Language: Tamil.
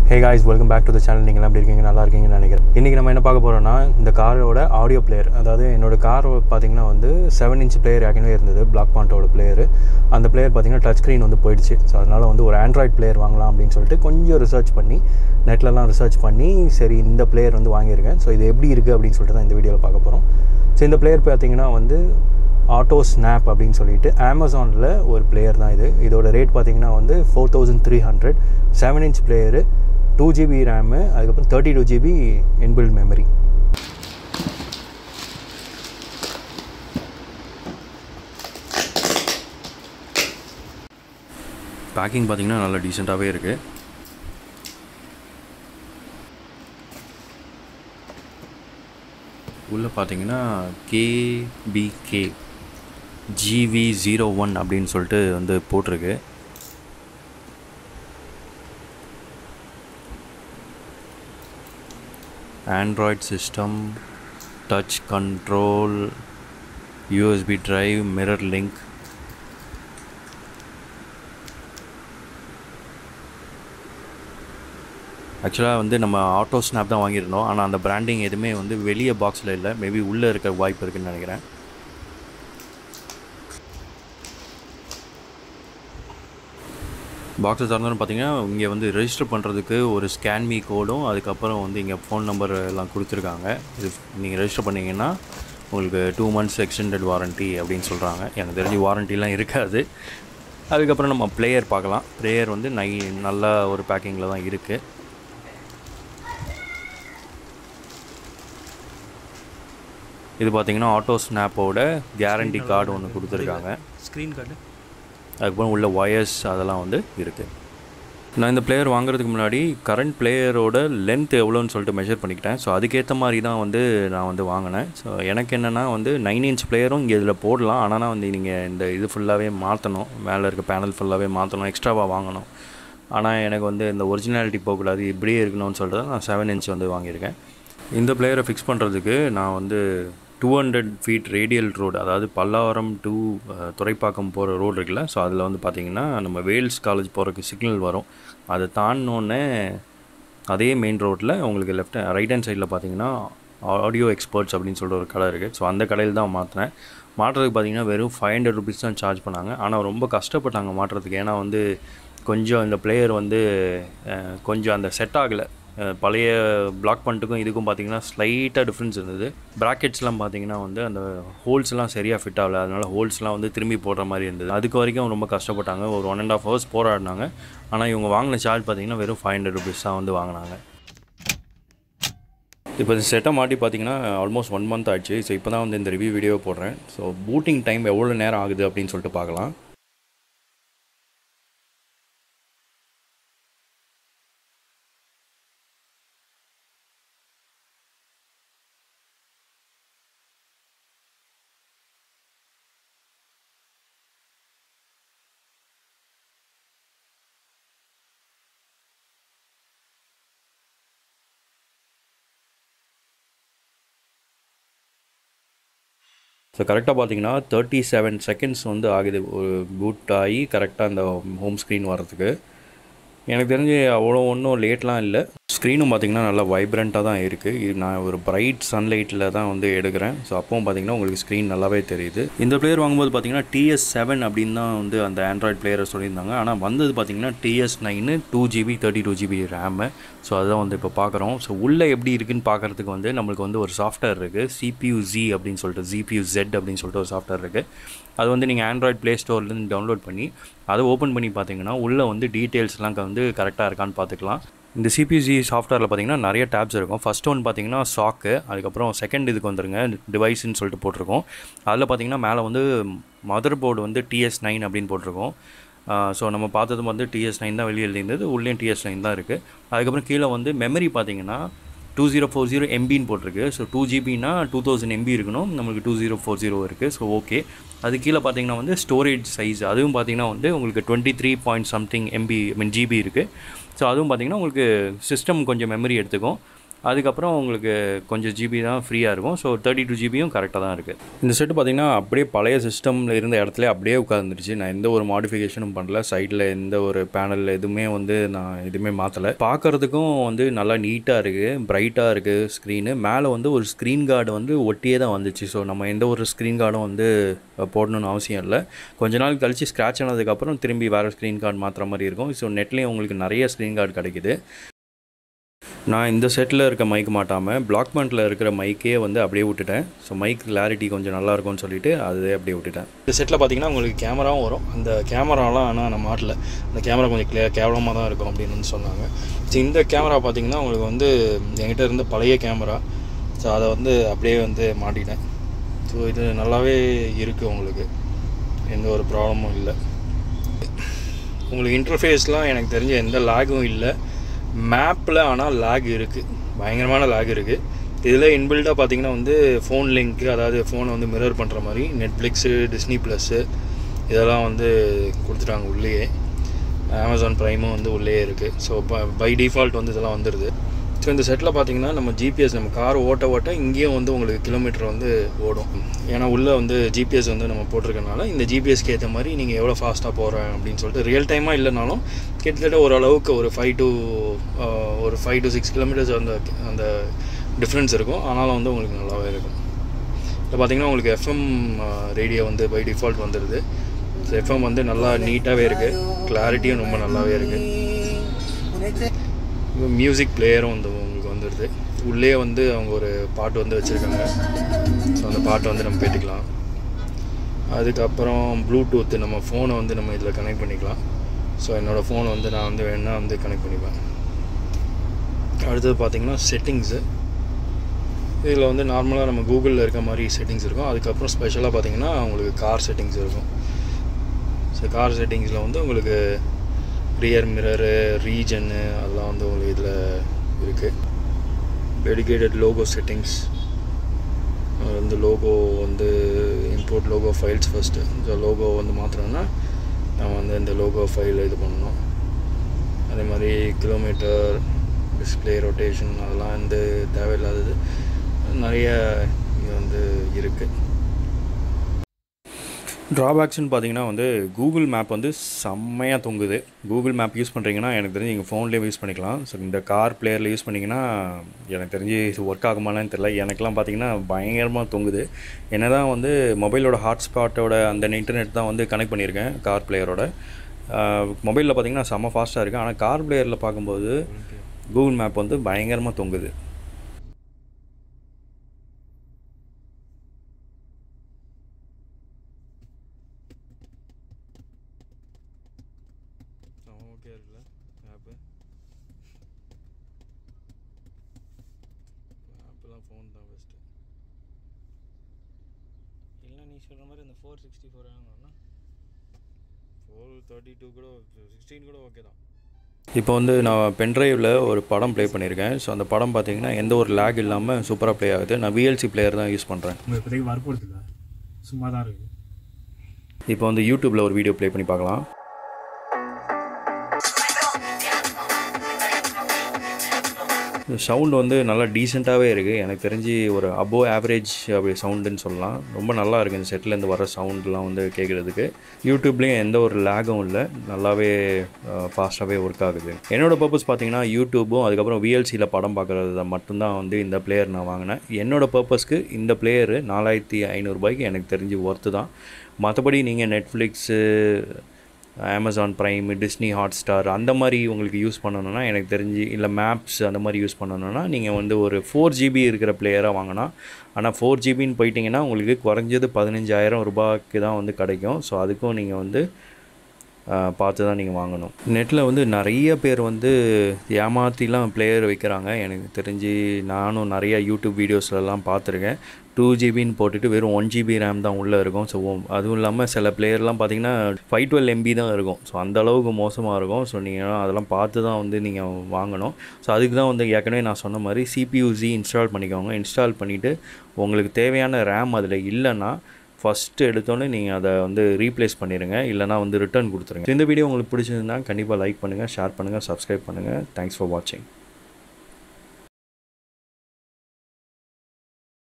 hey guys welcome back to the channel நீங்கள் எப்படி இருக்கீங்க நல்லா இருக்கீங்கன்னு நினைக்கிறேன் இன்றைக்கி நம்ம என்ன பார்க்க போகிறோம்னா இந்த காரோட ஆடியோ பிளேயர் அதாவது என்னோட கார் பார்த்தீங்கன்னா வந்து செவன் இன்ச் பிளேயர் ஏற்கனவே இருந்தது பிளாக் பாண்டோட பிளேயர் அந்த பிளேயர் பார்த்தீங்கன்னா டச் ஸ்க்ரீன் வந்து போயிடுச்சு ஸோ அதனால் வந்து ஒரு ஆண்ட்ராய்ட் பிளேயர் வாங்கலாம் அப்படின்னு சொல்லிட்டு கொஞ்சம் ரிசர்ச் பண்ணி நெட்லலாம் ரிசர்ச் பண்ணி சரி இந்த பிளேயர் வந்து வாங்கியிருக்கேன் ஸோ இது எப்படி இருக்குது அப்படின்னு சொல்லிட்டு தான் இந்த வீடியோவில் பார்க்க போகிறோம் ஸோ இந்த பிளேயர் பார்த்தீங்கன்னா வந்து ஆட்டோ ஸ்னாப் அப்படின்னு சொல்லிட்டு அமேசானில் ஒரு பிளேயர் தான் இது இதோட ரேட் பார்த்தீங்கன்னா வந்து four thousand three hundred seven inch player two GB RAM அதுக்கப்புறம் thirty two GB inbuilt memory packing பார்த்தீங்கன்னா நல்லா டீசெண்டாகவே இருக்குது உள்ளே பார்த்தீங்கன்னா கேபிகே ஜிவி ஜீரோ ஒன் அப்படின்னு சொல்லிட்டு வந்து போட்டிருக்கு Android system touch control USB drive mirror link ஆக்சுவலாக வந்து நம்ம ஆட்டோ ஸ்னாப் தான் வாங்கியிருந்தோம் ஆனால் அந்த பிராண்டிங் எதுவுமே வந்து வெளியே பாக்ஸில் இல்லை மேபி உள்ளே இருக்க வாய்ப்பு இருக்குன்னு நினைக்கிறேன் பாக்ஸை திறந்தோன்னு பார்த்தீங்கன்னா இங்கே வந்து ரெஜிஸ்டர் பண்ணுறதுக்கு ஒரு ஸ்கேன்மி கோடும் அதுக்கப்புறம் வந்து இங்கே ஃபோன் நம்பர் எல்லாம் கொடுத்துருக்காங்க இது நீங்கள் ரெஜிஸ்டர் பண்ணிங்கன்னா உங்களுக்கு டூ மந்த்ஸ் எக்ஸ்டெண்டட் வாரண்ட்டி அப்படின்னு சொல்கிறாங்க எனக்கு தெரிஞ்சு வாரண்ட்டிலாம் இருக்காது அதுக்கப்புறம் நம்ம பிளேயர் பார்க்கலாம் பிளேயர் வந்து நை நல்ல ஒரு பேக்கிங்கில் தான் இருக்குது இது பார்த்தீங்கன்னா ஆட்டோ ஸ்னாப்போட கேரண்டி கார்டு ஒன்று கொடுத்துருக்காங்க ஸ்க்ரீன் கார்டு அதுக்கப்புறம் உள்ள ஒயர்ஸ் அதெல்லாம் வந்து இருக்குது நான் இந்த பிளேயர் வாங்குறதுக்கு முன்னாடி கரண்ட் பிளேயரோட லென்த் எவ்வளோன்னு சொல்லிட்டு மெஷர் பண்ணிக்கிட்டேன் ஸோ அதுக்கேற்ற மாதிரி தான் வந்து நான் வந்து வாங்கினேன் ஸோ எனக்கு என்னென்னா வந்து நைன் இன்ச் பிளேயரும் இங்கே இதில் போடலாம் ஆனால் வந்து நீங்கள் இந்த இது ஃபுல்லாகவே மாற்றணும் மேலே இருக்க பேனல் ஃபுல்லாகவே மாற்றணும் எக்ஸ்ட்ராவாக வாங்கணும் ஆனால் எனக்கு வந்து இந்த ஒரிஜினாலிட்டி போகக்கூடாது இப்படியே இருக்கணும்னு சொல்லிட்டு தான் நான் செவன் இன்ச் வந்து வாங்கியிருக்கேன் இந்த பிளேயரை ஃபிக்ஸ் பண்ணுறதுக்கு நான் வந்து two hundred feet radial road அதாவது பல்லாவரம் டு துறைப்பாக்கம் போகிற ரோடு இருக்குல்ல ஸோ அதில் வந்து பார்த்திங்கன்னா நம்ம வேல்ஸ் காலேஜ் போகிறதுக்கு சிக்னல் வரும் அதை தாண்டினோடனே அதே மெயின் ரோட்டில் உங்களுக்கு லெஃப்ட் ரைட் ஹேண்ட் சைடில் பார்த்தீங்கன்னா ஆடியோ எக்ஸ்பர்ட்ஸ் அப்படின்னு சொல்லிட்டு ஒரு கடை இருக்குது ஸோ அந்த கடையில் தான் மாற்றினேன் மாட்டுறதுக்கு பார்த்தீங்கன்னா வெறும் ஃபைவ் ஹண்ட்ரட் ருபீஸ் தான் சார்ஜ் பண்ணாங்க ஆனால் ரொம்ப கஷ்டப்பட்டாங்க மாட்டுறதுக்கு ஏன்னா வந்து கொஞ்சம் இந்த பிளேயர் வந்து கொஞ்சம் அந்த செட் ஆகலை பழைய பிளாக் பண்ணிட்டுக்கும் இதுக்கும் பார்த்தீங்கன்னா ஸ்லைட்டாக டிஃப்ரென்ஸ் இருந்தது ப்ராக்கெட்ஸ்லாம் பார்த்தீங்கன்னா வந்து அந்த ஹோல்ஸ்லாம் சரியாக ஃபிட் ஆகல அதனால் ஹோல்ஸ்லாம் வந்து திரும்பி போடுற மாதிரி இருந்தது அதுக்கு வரைக்கும் ரொம்ப கஷ்டப்பட்டாங்க ஒரு ஒன் அண்ட் ஆஃப் ஹவர்ஸ் போராடினாங்க ஆனால் இவங்க வாங்கின சார்ஜ் பார்த்தீங்கன்னா வெறும் ஃபைவ் ஹண்ட்ரட் ருபீஸ் தான் வந்து வாங்கினாங்க இப்போ இந்த செட்டை மாட்டி பார்த்தீங்கன்னா ஆல்மோஸ்ட் ஒன் மந்த் ஆச்சு ஸோ இப்போ தான் வந்து இந்த ரிவ்யூ வீடியோ போடுறேன் ஸோ பூட்டிங் டைம் எவ்வளோ நேரம் ஆகுது அப்படின்னு சொல்லிட்டு பார்க்கலாம் ஸோ கரெக்டாக பார்த்தீங்கன்னா தேர்ட்டி செவன் செகண்ட்ஸ் வந்து ஆகுது ஒரு பூட் ஆகி கரெக்டாக அந்த ஹோம் ஸ்க்ரீன் வர்றதுக்கு எனக்கு தெரிஞ்சு அவ்வளோ ஒன்றும் லேட்லாம் இல்லை ஸ்க்ரீனும் பார்த்திங்கன்னா நல்லா வைப்ரண்ட்டாக தான் இருக்குது இது நான் ஒரு பிரைட் சன்லைட்டில் தான் வந்து எடுக்கிறேன் ஸோ அப்பவும் பார்த்திங்கன்னா உங்களுக்கு ஸ்க்ரீன் நல்லாவே தெரியுது இந்த பிளேயர் வாங்கும்போது பார்த்திங்கன்னா டிஎஸ் செவன் அப்படின்னு தான் வந்து அந்த ஆண்ட்ராய்ட் பிளேயரை சொல்லியிருந்தாங்க ஆனால் வந்தது பார்த்திங்கன்னா TS nine two GB thirty two GB RAM so அதுதான் வந்து இப்போ பார்க்குறோம் ஸோ உள்ளே எப்படி இருக்குன்னு பார்க்குறதுக்கு வந்து நம்மளுக்கு வந்து ஒரு சாஃப்ட்வேர் இருக்குது சிபியூ ஜி அப்படின்னு சொல்லிட்டு ஜிபியூ ஜெட் அப்படின்னு சொல்லிட்டு ஒரு சாஃப்ட்வேர் இருக்குது அது வந்து நீங்கள் ஆண்ட்ராய்ட் ப்ளே ஸ்டோர்லேருந்து டவுன்லோட் பண்ணி அதை ஓப்பன் பண்ணி பார்த்தீங்கன்னா உள்ளே வந்து டீட்டெயில்ஸ்லாம் வந்து கரெக்டாக இருக்கான்னு பார்த்துக்கலாம் இந்த சிபிஜி சாஃப்ட்வேரில் பார்த்தீங்கன்னா நிறைய டேப்ஸ் இருக்கும் ஃபஸ்ட் ஒன் பார்த்தீங்கன்னா சாக்கு அதுக்கப்புறம் செகண்ட் இதுக்கு வந்துருங்க டிவைஸ்ன்னு சொல்லிட்டு போட்டிருக்கோம் அதில் பார்த்தீங்கன்னா மேலே வந்து மதர் போர்டு வந்து டிஎஸ் நைன் அப்படின்னு போட்டிருக்கோம் ஸோ நம்ம பார்த்தது வந்து டிஎஸ் நைன் தான் வெளியே எழுதியிருந்தது உள்ளேயும் டிஎஸ் நைன் தான் இருக்குது அதுக்கப்புறம் கீழே வந்து மெமரி பார்த்தீங்கன்னா டூ ஜீரோ ஃபோர் ஜீரோ எம்பின்னு போட்டிருக்கு ஸோ டூ ஜிபினா டூ தௌசண்ட் எம்பி இருக்கணும் நம்மளுக்கு டூ ஜீரோ ஃபோர் ஜீரோ இருக்குது ஸோ ஓகே அது கீழே பார்த்தீங்கன்னா வந்து ஸ்டோரேஜ் சைஸ் அதுவும் பார்த்தீங்கன்னா வந்து உங்களுக்கு twenty three point something MB I mean GB இருக்குது ஸோ அதுவும் பார்த்தீங்கன்னா உங்களுக்கு சிஸ்டம் கொஞ்சம் மெமரி எடுத்துக்கும் அதுக்கப்புறம் உங்களுக்கு கொஞ்சம் ஜிபி தான் ஃப்ரீயாக இருக்கும் ஸோ தேர்ட்டி டூ ஜிபியும் கரெக்டாக தான் இருக்குது இந்த செட்டு பார்த்திங்கன்னா அப்படியே பழைய சிஸ்டமில் இருந்த இடத்துல அப்படியே உட்காந்துருச்சு நான் எந்த ஒரு மாடிஃபிகேஷனும் பண்ணல சைடில் எந்த ஒரு பேனல் எதுவுமே வந்து நான் எதுவுமே மாற்றலை பார்க்குறதுக்கும் வந்து நல்லா நீட்டாக இருக்குது பிரைட்டாக இருக்குது ஸ்க்ரீனு மேலே வந்து ஒரு ஸ்க்ரீன் கார்டு வந்து ஒட்டியே தான் வந்துச்சு ஸோ நம்ம எந்த ஒரு ஸ்க்ரீன் கார்டும் வந்து போடணும்னு அவசியம் இல்லை கொஞ்ச நாள் கழிச்சு ஸ்க்ராட்ச் ஆனதுக்கப்புறம் திரும்பி வேறு ஸ்க்ரீன் கார்டு மாற்றுற மாதிரி இருக்கும் ஸோ நெட்லேயும் உங்களுக்கு நிறைய ஸ்க்ரீன் கார்டு கிடைக்குது நான் இந்த செட்டில் இருக்க மைக் மாட்டாமல் பிளாக் பாயிண்டில் இருக்கிற மைக்கே வந்து அப்படியே விட்டுட்டேன் ஸோ மைக் கிளாரிட்டி கொஞ்சம் நல்லா இருக்கும்னு சொல்லிட்டு அதே அப்படியே விட்டுட்டேன் இந்த செட்டில் பார்த்தீங்கன்னா உங்களுக்கு கேமராவும் வரும் அந்த கேமராலாம் ஆனால் நான் மாட்டல அந்த கேமரா கொஞ்சம் கிளியர் கேவலமாக தான் இருக்கும் அப்படின்னு வந்து சொன்னாங்க ஸோ இந்த கேமரா பார்த்தீங்கன்னா உங்களுக்கு வந்து என்கிட்ட இருந்த பழைய கேமரா ஸோ அதை வந்து அப்படியே வந்து மாட்டிட்டேன் ஸோ இது நல்லாவே இருக்குது உங்களுக்கு எந்த ஒரு ப்ராப்ளமும் இல்லை உங்களுக்கு இன்டர்ஃபேஸ்லாம் எனக்கு தெரிஞ்ச எந்த லேகும் இல்லை மேப்பில் ஆனால் லேக் இருக்குது பயங்கரமான லேக் இருக்குது இதில் இன்பில்டாக பார்த்தீங்கன்னா வந்து ஃபோன் லிங்க்கு அதாவது ஃபோனை வந்து மிரர் பண்ணுற மாதிரி நெட்ஃப்ளிக்ஸு டிஸ்னி ப்ளஸ்ஸு இதெல்லாம் வந்து கொடுத்துட்டாங்க உள்ளேயே அமேசான் ப்ரைமும் வந்து உள்ளேயே இருக்குது ஸோ பை டிஃபால்ட் வந்து இதெல்லாம் வந்துடுது ஸோ இந்த செட்டில் பார்த்தீங்கன்னா நம்ம ஜிபிஎஸ் நம்ம கார் ஓட்ட ஓட்ட இங்கேயும் வந்து உங்களுக்கு கிலோமீட்டர் வந்து ஓடும் ஏன்னா உள்ளே வந்து ஜிபிஎஸ் வந்து நம்ம போட்டிருக்கனால இந்த ஜிபிஎஸ்க்கு ஏற்ற மாதிரி நீங்கள் எவ்வளோ ஃபாஸ்ட்டாக போகிறேன் அப்படின்னு சொல்லிட்டு ரியல் டைமாக இல்லைனாலும் கிட்டத்தட்ட ஓரளவுக்கு ஒரு ஃபைவ் டு ஒரு ஃபைவ் டு சிக்ஸ் கிலோமீட்டர்ஸ் அந்த அந்த டிஃப்ரென்ஸ் இருக்கும் ஆனாலும் வந்து உங்களுக்கு நல்லாவே இருக்கும் இப்போ பார்த்தீங்கன்னா உங்களுக்கு எஃப்எம் ரேடியோ வந்து பை டிஃபால்ட் வந்துடுது ஸோ எஃப்எம் வந்து நல்லா நீட்டாகவே இருக்குது கிளாரிட்டியும் ரொம்ப நல்லாவே இருக்குது மியூசிக் பிளேயரும் வந்து உங்களுக்கு வந்துடுது உள்ளே வந்து அவங்க ஒரு பாட்டு வந்து வச்சுருக்காங்க ஸோ அந்த பாட்டை வந்து நம்ம கேட்டுக்கலாம் அதுக்கப்புறம் ப்ளூடூத் நம்ம ஃபோனை வந்து நம்ம இதில் கனெக்ட் பண்ணிக்கலாம் ஸோ என்னோடய ஃபோனை வந்து நான் வந்து வேணால் வந்து கனெக்ட் பண்ணிப்பேன் அடுத்தது பார்த்திங்கன்னா செட்டிங்ஸு இதில் வந்து நார்மலாக நம்ம கூகுளில் இருக்க மாதிரி செட்டிங்ஸ் இருக்கும் அதுக்கப்புறம் ஸ்பெஷலாக பார்த்தீங்கன்னா உங்களுக்கு கார் செட்டிங்ஸ் இருக்கும் ஸோ கார் செட்டிங்ஸில் வந்து உங்களுக்கு ரியர் மிரரு ரீஜன்னு அதெல்லாம் வந்து உங்களுக்கு இதில் இருக்குது டெடிக்கேட்டட் லோகோ செட்டிங்ஸ் வந்து லோகோ வந்து இம்போர்ட் லோகோ ஃபைல்ஸ் ஃபஸ்ட்டு இந்த லோகோ வந்து மாற்றணும்னா நம்ம வந்து இந்த லோகோ ஃபைல் இது பண்ணணும் அதே மாதிரி கிலோமீட்டர் டிஸ்பிளே ரொட்டேஷன் அதெல்லாம் வந்து தேவையில்லாதது நிறைய இது வந்து இருக்குது ட்ராபேக்ஸ்னு பார்த்தீங்கன்னா வந்து கூகுள் மேப் வந்து செம்மையாக தொங்குது கூகுள் மேப் யூஸ் பண்ணுறீங்கன்னா எனக்கு தெரிஞ்சு நீங்கள் ஃபோன்லேயே யூஸ் பண்ணிக்கலாம் ஸோ இந்த கார் பிளேயரில் யூஸ் பண்ணிங்கன்னா எனக்கு தெரிஞ்சு இது ஒர்க் ஆகுமான்னு தெரில எனக்குலாம் பார்த்தீங்கன்னா பயங்கரமாக தொங்குது என்ன தான் வந்து மொபைலோட ஹாட்ஸ்பாட்டோட அந்த இன்டர்நெட் தான் வந்து கனெக்ட் பண்ணியிருக்கேன் கார் பிளேயரோட மொபைலில் பார்த்தீங்கன்னா செம்ம ஃபாஸ்ட்டாக இருக்குது ஆனால் கார் பிளேயரில் பார்க்கும்போது கூகுள் மேப் வந்து பயங்கரமாக தொங்குது ஓகே இருக்குல்ல ஆப்பு ஆப்பெல்லாம் ஃபோன் தான் பெஸ்ட்டு இல்லை நீ சொல்கிற மாதிரி இந்த ஃபோர் சிக்ஸ்டி ஃபோர் வாங்கணும்னா ஃபோர் தேர்ட்டி டூ கூட சிக்ஸ்டீன் கூட ஓகே தான் இப்போ வந்து நான் பென்ட்ரைவில் ஒரு படம் ப்ளே பண்ணியிருக்கேன் ஸோ அந்த படம் பார்த்தீங்கன்னா எந்த ஒரு லேக் இல்லாமல் சூப்பராக ப்ளே ஆகுது நான் விஎல்சி பிளேயர் தான் யூஸ் பண்ணுறேன் உங்கள் இப்போதைக்கு வரப்போகிறது இல்லை சும்மா தான் இருக்குது இப்போ வந்து யூடியூப்பில் ஒரு வீடியோ ப்ளே பண்ணி பார்க்கலாம் சவுண்ட் வந்து நல்லா டீசெண்டாகவே இருக்குது எனக்கு தெரிஞ்சு ஒரு அபோவ் ஆவரேஜ் அப்படி சவுண்டுன்னு சொல்லலாம் ரொம்ப நல்லா இருக்குது இந்த செட்லேருந்து வர சவுண்ட்லாம் வந்து கேட்குறதுக்கு யூடியூப்லேயும் எந்த ஒரு லேகும் இல்லை நல்லாவே ஃபாஸ்ட்டாகவே ஒர்க் ஆகுது என்னோடய பர்பஸ் பார்த்தீங்கன்னா யூடியூப்பும் அதுக்கப்புறம் விஎல்சியில் படம் பார்க்குறது மட்டும்தான் வந்து இந்த பிளேயர் நான் வாங்கினேன் என்னோடய பர்பஸ்க்கு இந்த பிளேயரு நாலாயிரத்தி ஐநூறுரூபாய்க்கு எனக்கு தெரிஞ்சு ஒர்த்து தான் மற்றபடி நீங்கள் Netflix Amazon Prime Disney Hotstar அந்த மாதிரி உங்களுக்கு யூஸ் பண்ணணுன்னா எனக்கு தெரிஞ்சு இல்லை மேப்ஸ் அந்த மாதிரி யூஸ் பண்ணணுன்னா நீங்கள் வந்து ஒரு ஃபோர் ஜிபி இருக்கிற பிளேயராக வாங்கினா ஆனால் ஃபோர் ஜிபின்னு போயிட்டீங்கன்னா உங்களுக்கு குறைஞ்சது பதினஞ்சாயிரம் ரூபாய்க்கு தான் வந்து கிடைக்கும் ஸோ அதுக்கும் நீங்கள் வந்து ஆஹ், பார்த்து தான் நீங்கள் வாங்கணும் நெட்டில் வந்து நிறைய பேர் வந்து ஏமாற்றிலாம் பிளேயர் வைக்கிறாங்க எனக்கு தெரிஞ்சு நானும் நிறைய யூடியூப் வீடியோஸ்லலாம் பார்த்துருக்கேன் டூ ஜிபின்னு போட்டுட்டு வெறும் ஒன் ஜிபி ரேம் தான் உள்ளே இருக்கும் ஸோ அதுவும் இல்லாமல் சில பிளேயர்லாம் பார்த்தீங்கன்னா ஃபைவ் டுவெல் எம்பி தான் இருக்கும் ஸோ அந்த அளவுக்கு மோசமாக இருக்கும் ஸோ நீங்கள் அதெல்லாம் பார்த்து தான் வந்து நீங்கள் வாங்கணும் ஸோ அதுக்கு தான் வந்து ஏற்கனவே நான் சொன்ன மாதிரி சிபியூசி இன்ஸ்டால் பண்ணிக்கோங்க இன்ஸ்டால் பண்ணிவிட்டு உங்களுக்கு தேவையான ரேம் அதில் இல்லைன்னா ஃபஸ்ட்டு எடுத்தோன்னே நீங்கள் அதை வந்து ரீப்ளேஸ் பண்ணிடுங்க இல்லைனா வந்து ரிட்டர்ன் கொடுத்துருங்க இந்த வீடியோ உங்களுக்கு பிடிச்சிருந்தா கண்டிப்பாக லைக் பண்ணுங்கள் ஷேர் பண்ணுங்கள் சப்ஸ்கிரைப் பண்ணுங்கள் தேங்க்ஸ் ஃபார் வாட்சிங்